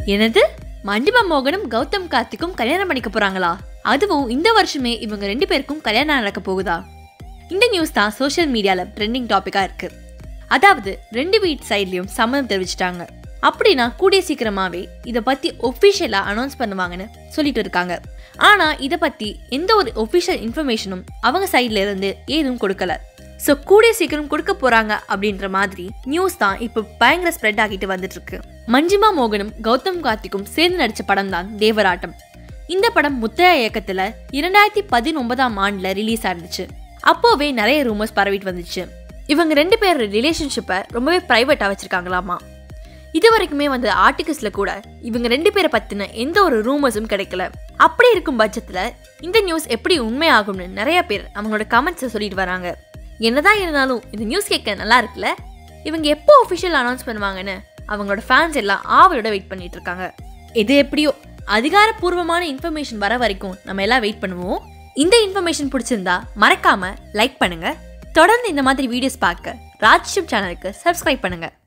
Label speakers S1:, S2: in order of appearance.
S1: என்னது மஞ்சிமா மோகனும் கௌதம் கார்த்திக்கும் கல்யாணம் பண்ணிக்க போறாங்களா அதுவும் இந்த வருஷமே இவங்க ரெண்டு பேருக்கும் கல்யாணம் நடக்க போகுதா இந்த நியூஸ் தான் சோஷியல் மீடியால ட்ரெண்டிங் டாபிக்கா இருக்கு அதாவது ரெண்டு வீட் சைட்லயும் சம்மதம் தெரிவிச்சிட்டாங்க அப்படின்னா கூடிய சீக்கிரமாவே இதை பத்தி ஒஃபிஷியலா அனௌன்ஸ் பண்ணுவாங்கன்னு சொல்லிட்டு இருக்காங்க ஆனா இதை பத்தி எந்த ஒரு ஒஃபிஷியல் இன்ஃபர்மேஷனும் அவங்க சைட்ல இருந்து ஏதும் கொடுக்கல ஸோ கூடிய சீக்கிரம் கொடுக்க போறாங்க அப்படின்ற மாதிரி நியூஸ் தான் இப்போ பயங்கர ஸ்ப்ரெட் ஆகிட்டு வந்துட்டு இருக்கு மஞ்சிமா மோகனும் கௌதம் கார்த்திக்கும் சேர்ந்து நடிச்ச படம் தான் தேவராட்டம் இந்த படம் முத்தையா இயக்கத்துல இரண்டாயிரத்தி பதினொன்பதாம் ஆண்டுல ரிலீஸ் ஆயிருந்துச்சு அப்போவே நிறைய ரூமர்ஸ் பரவிட்டு வந்துச்சு இவங்க ரெண்டு பேர் ரிலேஷன்ஷிப்பை ரொம்பவே ப்ரைவேட்டா வச்சிருக்காங்களாமா இது வரைக்குமே வந்த ஆர்டிகல்ஸ்ல கூட இவங்க ரெண்டு பேரை பத்தின எந்த ஒரு ரூமர்ஸும் கிடைக்கல அப்படி இருக்கும் பட்சத்துல இந்த நியூஸ் எப்படி உண்மையாகும்னு நிறைய பேர் அவங்களோட கமெண்ட்ஸை சொல்லிட்டு வராங்க என்னதான் இருந்தாலும் இந்த நியூஸ் கேட்க நல்லா இருக்குல்ல இவங்க எப்போ ஒஃபிஷியல் அனௌன்ஸ் பண்ணுவாங்கன்னு அவங்களோட ஃபேன்ஸ் எல்லாம் ஆவலோட வெயிட் பண்ணிட்டு இருக்காங்க இது எப்படியோ அதிகாரப்பூர்வமான இன்ஃபர்மேஷன் வர வரைக்கும் நம்ம எல்லாம் வெயிட் பண்ணுவோம் இந்த இன்ஃபர்மேஷன் பிடிச்சிருந்தா மறக்காம லைக் பண்ணுங்க தொடர்ந்து இந்த மாதிரி வீடியோஸ் பார்க்க ராஜ்ஷிப் சேனலுக்கு சப்ஸ்கிரைப் பண்ணுங்க